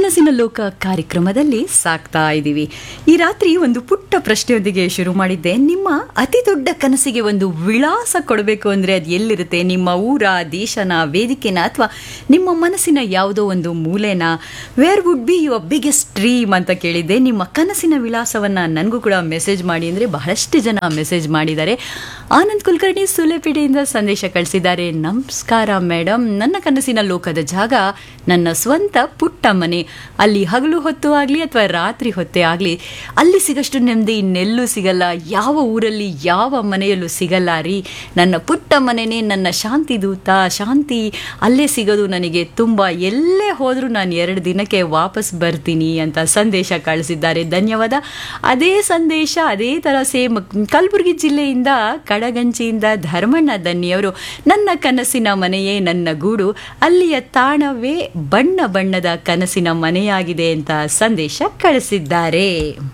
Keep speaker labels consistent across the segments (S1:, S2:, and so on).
S1: ಕನಸಿನ ಲೋಕ ಕಾರ್ಯಕ್ರಮದಲ್ಲಿ ಸಾಕ್ತಾ ಇದ್ದೀವಿ ಈ ರಾತ್ರಿ ಒಂದು ಪುಟ್ಟ ಪ್ರಶ್ನೆಯೊಂದಿಗೆ ಶುರು ಮಾಡಿದ್ದೆ ನಿಮ್ಮ ಅತಿ ದೊಡ್ಡ ಕನಸಿಗೆ ಒಂದು ವಿಳಾಸ ಕೊಡಬೇಕು ಅಂದರೆ ಅದು ಎಲ್ಲಿರುತ್ತೆ ನಿಮ್ಮ ಊರ ದೇಶನ ವೇದಿಕೆನ ಅಥವಾ ನಿಮ್ಮ ಮನಸ್ಸಿನ ಯಾವುದೋ ಒಂದು ಮೂಲೆನ where would be your biggest dream ಅಂತ ಕೇಳಿದ್ದೆ ನಿಮ್ಮ ಕನಸಿನ ವಿಳಾಸವನ್ನು ನನಗೂ ಕೂಡ ಮೆಸೇಜ್ ಮಾಡಿ ಅಂದರೆ ಬಹಳಷ್ಟು ಜನ ಮೆಸೇಜ್ ಮಾಡಿದ್ದಾರೆ ಆನಂದ್ ಕುಲಕರ್ಣಿ ಸುಲೆಪೇಟೆಯಿಂದ ಸಂದೇಶ ಕಳಿಸಿದ್ದಾರೆ ನಮಸ್ಕಾರ ಮೇಡಮ್ ನನ್ನ ಕನಸಿನ ಲೋಕದ ಜಾಗ ನನ್ನ ಸ್ವಂತ ಪುಟ್ಟ ಮನೆ ಅಲ್ಲಿ ಹಗಲು ಹೊತ್ತು ಆಗಲಿ ಅಥವಾ ರಾತ್ರಿ ಹೊತ್ತೇ ಆಗಲಿ ಅಲ್ಲಿ ಸಿಗಷ್ಟು ನೆಮ್ಮದಿ ಇನ್ನೆಲ್ಲೂ ಸಿಗಲ್ಲ ಯಾವ ಊರಲ್ಲಿ ಯಾವ ಮನೆಯಲ್ಲೂ ಸಿಗಲ್ಲ ರೀ ನನ್ನ ಪುಟ್ಟ ಮನೆನೇ ನನ್ನ ಶಾಂತಿ ದೂತ ಶಾಂತಿ ಅಲ್ಲೇ ಸಿಗೋದು ನನಗೆ ತುಂಬ ಎಲ್ಲೇ ಹೋದರೂ ನಾನು ಎರಡು ದಿನಕ್ಕೆ ವಾಪಸ್ ಬರ್ತೀನಿ ಅಂತ ಸಂದೇಶ ಕಳಿಸಿದ್ದಾರೆ ಧನ್ಯವಾದ ಅದೇ ಸಂದೇಶ ಅದೇ ಥರ ಸೇಮ್ ಕಲಬುರಗಿ ಜಿಲ್ಲೆಯಿಂದ ಕಡಗಂಚಿಯಿಂದ ಧರ್ಮಣ್ಣ ದನ್ನಿಯವರು ನನ್ನ ಕನಸಿನ ಮನೆಯೇ ನನ್ನ ಗೂಡು ಅಲ್ಲಿಯ ತಾಣವೇ ಬಣ್ಣ ಬಣ್ಣದ ಕನಸಿನ ಮನೆಯಾಗಿದೆ ಅಂತ ಸಂದೇಶ ಕಳಿಸಿದ್ದಾರೆ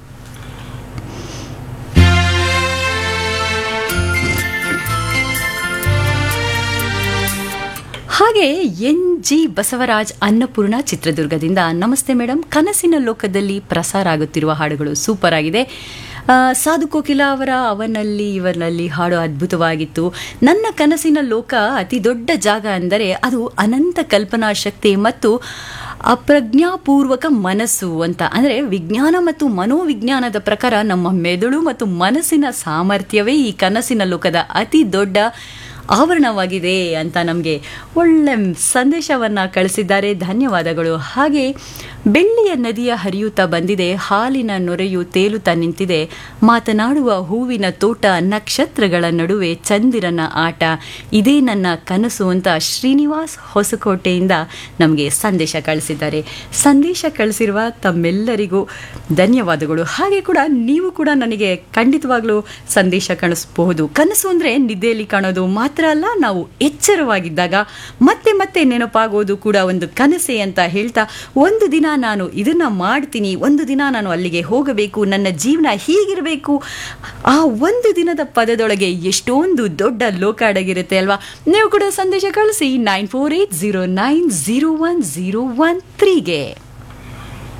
S1: ಹಾಗೆ ಎನ್ ಜಿ ಬಸವರಾಜ್ ಅನ್ನಪೂರ್ಣ ಚಿತ್ರದುರ್ಗದಿಂದ ನಮಸ್ತೆ ಮೇಡಮ್ ಕನಸಿನ ಲೋಕದಲ್ಲಿ ಪ್ರಸಾರ ಆಗುತ್ತಿರುವ ಹಾಡುಗಳು ಸೂಪರ್ ಆಗಿದೆ ಆ, ಸಾಧು ಕೋಕಿಲ ಅವರ ಅವನಲ್ಲಿ ಇವನಲ್ಲಿ ಹಾಡು ಅದ್ಭುತವಾಗಿತ್ತು ನನ್ನ ಕನಸಿನ ಲೋಕ ಅತಿ ದೊಡ್ಡ ಜಾಗ ಅಂದರೆ ಅದು ಅನಂತ ಕಲ್ಪನಾ ಶಕ್ತಿ ಮತ್ತು ಅಪ್ರಜ್ಞಾಪೂರ್ವಕ ಮನಸ್ಸು ಅಂತ ಅಂದರೆ ವಿಜ್ಞಾನ ಮತ್ತು ಮನೋವಿಜ್ಞಾನದ ಪ್ರಕಾರ ನಮ್ಮ ಮೆದುಳು ಮತ್ತು ಮನಸ್ಸಿನ ಸಾಮರ್ಥ್ಯವೇ ಈ ಕನಸಿನ ಲೋಕದ ಅತಿ ದೊಡ್ಡ ಆವರಣವಾಗಿದೆ ಅಂತ ನಮಗೆ ಒಳ್ಳೆ ಸಂದೇಶವನ್ನು ಕಳಿಸಿದ್ದಾರೆ ಧನ್ಯವಾದಗಳು ಹಾಗೆ ಬೆಳ್ಳಿಯ ನದಿಯ ಹರಿಯುತ್ತಾ ಬಂದಿದೆ ಹಾಲಿನ ನೊರೆಯು ತೇಲುತ್ತಾ ನಿಂತಿದೆ ಮಾತನಾಡುವ ಹೂವಿನ ತೋಟ ನಕ್ಷತ್ರಗಳ ನಡುವೆ ಚಂದಿರನ ಆಟ ಇದೇ ನನ್ನ ಕನಸು ಅಂತ ಶ್ರೀನಿವಾಸ್ ಹೊಸಕೋಟೆಯಿಂದ ನಮಗೆ ಸಂದೇಶ ಕಳಿಸಿದ್ದಾರೆ ಸಂದೇಶ ಕಳಿಸಿರುವ ತಮ್ಮೆಲ್ಲರಿಗೂ ಧನ್ಯವಾದಗಳು ಹಾಗೆ ಕೂಡ ನೀವು ಕೂಡ ನನಗೆ ಖಂಡಿತವಾಗ್ಲೂ ಸಂದೇಶ ಕಳಿಸಬಹುದು ಕನಸು ಅಂದರೆ ನಿದ್ದೆಯಲ್ಲಿ ಕಾಣೋದು ಮಾತ್ರ ಅಲ್ಲ ನಾವು ಎಚ್ಚರವಾಗಿದ್ದಾಗ ಮತ್ತೆ ಮತ್ತೆ ನೆನಪಾಗೋದು ಕೂಡ ಒಂದು ಕನಸೆ ಅಂತ ಹೇಳ್ತಾ ಒಂದು ದಿನ ನಾನು ಇದನ್ನ ಮಾಡ್ತೀನಿ ಒಂದು ದಿನ ನಾನು ಅಲ್ಲಿಗೆ ಹೋಗಬೇಕು ನನ್ನ ಜೀವನ ಹೀಗಿರಬೇಕು ಆ ಒಂದು ದಿನದ ಪದದೊಳಗೆ ಎಷ್ಟೊಂದು ದೊಡ್ಡ ಲೋಕ ಅಡಗಿರುತ್ತೆ ಅಲ್ವಾ ನೀವು ಕೂಡ ಸಂದೇಶ ಕಳಿಸಿ nine four eight zero nine zero one zero one ತ್ರೀಗೆ